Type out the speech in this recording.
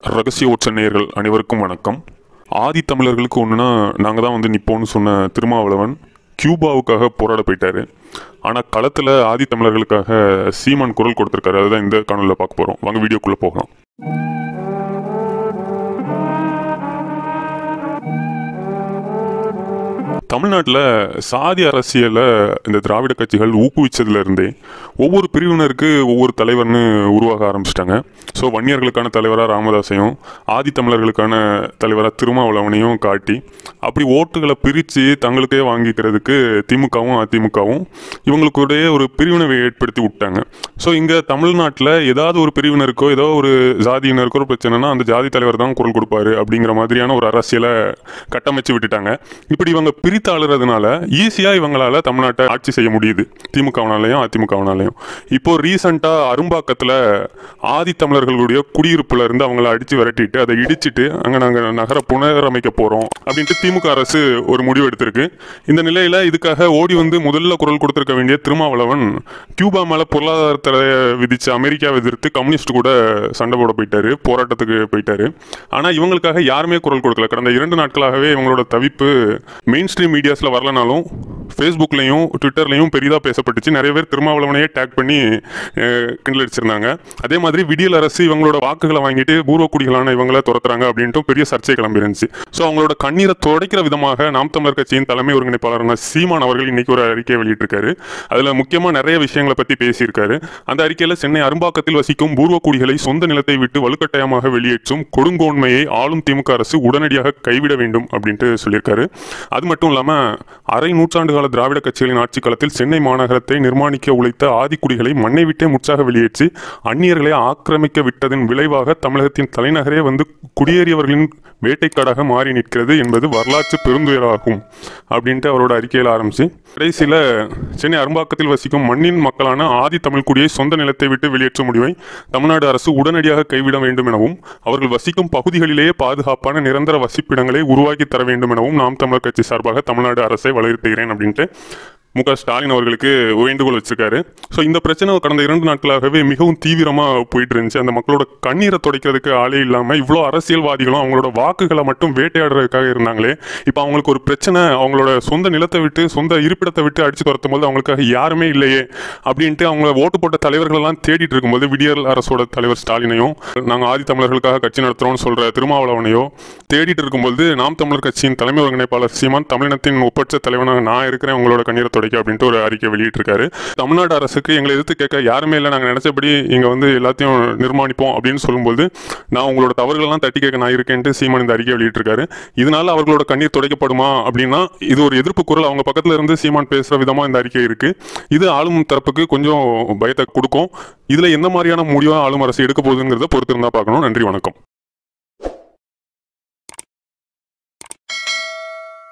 ரகசிய ஓட்ச நேயர்கள் அனைவருக்கும் வணக்கம் ஆதி தமிழர்களுக்கு ஒன்றுனா நாங்கள் தான் வந்து நிப்போம்னு சொன்ன திருமாவளவன் கியூபாவுக்காக போராட போயிட்டாரு ஆனால் களத்தில் ஆதி தமிழர்களுக்காக சீமான் குரல் கொடுத்துருக்காரு அதுதான் இந்த காணொலியில் பார்க்க போகிறோம் வாங்க வீடியோக்குள்ளே போகலாம் தமிழ்நாட்டில் சாதி அரசியலை இந்த திராவிட கட்சிகள் ஊக்குவிச்சதுல இருந்தே ஒவ்வொரு பிரிவினருக்கு ஒவ்வொரு தலைவர்னு உருவாக ஆரம்பிச்சிட்டாங்க ஸோ வன்னியர்களுக்கான தலைவராக ராமதாஸையும் ஆதி தமிழர்களுக்கான தலைவராக திருமாவளவனையும் காட்டி அப்படி ஓட்டுகளை பிரித்து தங்களுக்கே வாங்கிக்கிறதுக்கு திமுகவும் அதிமுகவும் இவங்களுக்குடைய ஒரு பிரிவினை ஏற்படுத்தி விட்டாங்க ஸோ இங்கே தமிழ்நாட்டில் ஏதாவது ஒரு பிரிவினருக்கோ ஏதோ ஒரு ஜாதியினருக்கோ ஒரு பிரச்சனைனா அந்த ஜாதி தலைவர் தான் குரல் கொடுப்பாரு அப்படிங்கிற மாதிரியான ஒரு அரசியலை கட்டமைச்சு விட்டுட்டாங்க இப்படி இவங்க பிரித்து ஆளுறதுனால ஈஸியாக இவங்களால தமிழ்நாட்டை ஆட்சி செய்ய முடியுது திமுகவினாலையும் அதிமுகவினாலையும் இப்போ ரீசண்டாக அரும்பாக்கத்தில் ஆதி தமிழர்களுடைய குடியிருப்புல இருந்து அவங்கள அடித்து விரட்டிட்டு அதை இடிச்சிட்டு அங்கே நாங்கள் நகர புனரமைக்க போகிறோம் அப்படின்ட்டு திமுக அரசு ஒரு முடிவு எடுத்திருக்கு இந்த நிலையில் இதுக்காக ஓடி வந்து முதல்ல குரல் கொடுத்திருக்க வேண்டிய திருமாவளவன் கியூபா மேலே பொருளாதார தடையை விதிச்ச அமெரிக்காவை எதிர்த்து கம்யூனிஸ்ட் கூட சண்டை போட போயிட்டாரு போராட்டத்துக்கு போயிட்டாரு ஆனால் இவங்களுக்காக யாருமே குரல் கொடுக்கல கடந்த இரண்டு நாட்களாகவே இவங்களோட தவிப்பு மெயின் ஸ்ட்ரீம் மீடியாஸில் வரலனாலும் ஃபேஸ்புக்லையும் ட்விட்டர்லையும் பெரிதாக பேசப்பட்டுச்சு நிறைய பேர் திருமாவளவனையே டேக் பண்ணி அஹ், கிண்டல் அடிச்சிருந்தாங்க அதே மாதிரி விடியல் அரசு இவங்களோட வாக்குகளை வாங்கிட்டு பூர்வக்குடிகளான இவங்களை துரத்துறாங்க அப்படின்ட்டு பெரிய சர்ச்சை கிளம்பிருந்துச்சு ஸோ அவங்களோட கண்ணீரை துடைக்கிற விதமாக நாம் தமிழர் கட்சியின் தலைமை ஒருங்கிணைப்பாளரான சீமான் அவர்கள் இன்னைக்கு ஒரு அறிக்கை வெளியிட்டிருக்காரு அதில் முக்கியமாக நிறைய விஷயங்களை பற்றி பேசியிருக்காரு அந்த அறிக்கையில் சென்னை அரும்பாக்கத்தில் வசிக்கும் பூர்வக்குடிகளை சொந்த நிலத்தை விட்டு வலுக்கட்டாயமாக வெளியேற்றும் கொடுங்கோன்மையை ஆளும் திமுக அரசு உடனடியாக கைவிட வேண்டும் அப்படின்ட்டு சொல்லியிருக்காரு அது மட்டும் இல்லாமல் அரை நூற்றாண்டு கால திராவிட கட்சிகளின் ஆட்சி காலத்தில் சென்னை மாநகரத்தை நிர்மாணிக்க உழைத்த ஆதிக்குடிகளை மண்ணை விட்டே முற்றாக வெளியேற்றி அந்நியர்களை ஆக்கிரமிக்க விட்டதன் விளைவாக தமிழகத்தின் தலைநகரே வந்து குடியேறியவர்களின் வேட்டைக்காடாக மாறி நிற்கிறது என்பது வரலாற்று பெருந்துயராகும் அப்படின்ட்டு அவரோட அறிக்கையில் ஆரம்பிச்சு கடைசியில் சென்னை அரும்பாக்கத்தில் வசிக்கும் மண்ணின் மக்களான ஆதி தமிழ் குடியை சொந்த நிலத்தை விட்டு வெளியேற்றும் முடிவை தமிழ்நாடு அரசு உடனடியாக கைவிட வேண்டும் எனவும் அவர்கள் வசிக்கும் பகுதிகளிலேயே பாதுகாப்பான நிரந்தர வசிப்பிடங்களை உருவாக்கி தர வேண்டும் எனவும் நாம் தமிழர் கட்சி சார்பாக தமிழ்நாடு அரசை வலியுறுத்துகிறேன் அப்படின்ட்டு மு க ஸ்டாலின் அவர்களுக்கு வேண்டுகோள் வச்சிருக்காரு ஸோ இந்த பிரச்சனை கடந்த இரண்டு நாட்களாகவே மிகவும் தீவிரமாக போயிட்டு இருந்துச்சு அந்த மக்களோட கண்ணீரை துடைக்கிறதுக்கு ஆளே இல்லாமல் இவ்வளோ அரசியல்வாதிகளும் அவங்களோட வாக்குகளை மட்டும் வேட்டையாடுறதுக்காக இருந்தாங்களே இப்போ அவங்களுக்கு ஒரு பிரச்சனை அவங்களோட சொந்த நிலத்தை விட்டு சொந்த இருப்பிடத்தை விட்டு அடிச்சு துரத்தும் போது அவங்களுக்காக யாருமே இல்லையே அப்படின்ட்டு அவங்க ஓட்டு போட்ட தலைவர்களெல்லாம் தேடிட்டு இருக்கும்போது விடியல் அரசோட தலைவர் ஸ்டாலினையும் நாங்கள் ஆதி தமிழர்களுக்காக கட்சி நடத்துகிறோம்னு சொல்கிற திருமாவளவனையோ தேடிட்டு இருக்கும்போது நாம் தமிழர் கட்சியின் தலைமை ஒருங்கிணைப்பாளர் சீமான் தமிழினத்தின் ஒப்பற்ற தலைவனாக நான் இருக்கிறேன் உங்களோட கண்ணீரை துடைக்க அப்படின்ட்டு ஒரு அறிக்கை வெளியிட்டிருக்காரு தமிழ்நாடு அரசுக்கு எங்களை எதிர்த்து கேட்க யாருமே இல்லை நாங்கள் நினைச்சபடி இங்கே வந்து எல்லாத்தையும் நிர்மாணிப்போம் அப்படின்னு சொல்லும்போது நான் உங்களோட தவறுகளெல்லாம் தட்டி கேட்க நான் இருக்கேன்ட்டு சீமான் இந்த அறிக்கை வெளியிட்டிருக்காரு இதனால அவர்களோட கண்ணீர் துடைக்கப்படுமா அப்படின்னா இது ஒரு எதிர்ப்பு குரல் அவங்க பக்கத்துல இருந்து சீமான் பேசுற விதமா இந்த அறிக்கை இருக்கு இது ஆளும் தரப்புக்கு கொஞ்சம் பயத்தை கொடுக்கும் இதுல எந்த மாதிரியான முடிவா ஆளும் அரசு எடுக்க போகுதுங்கிறத பொறுத்திருந்தா பார்க்கணும் நன்றி வணக்கம்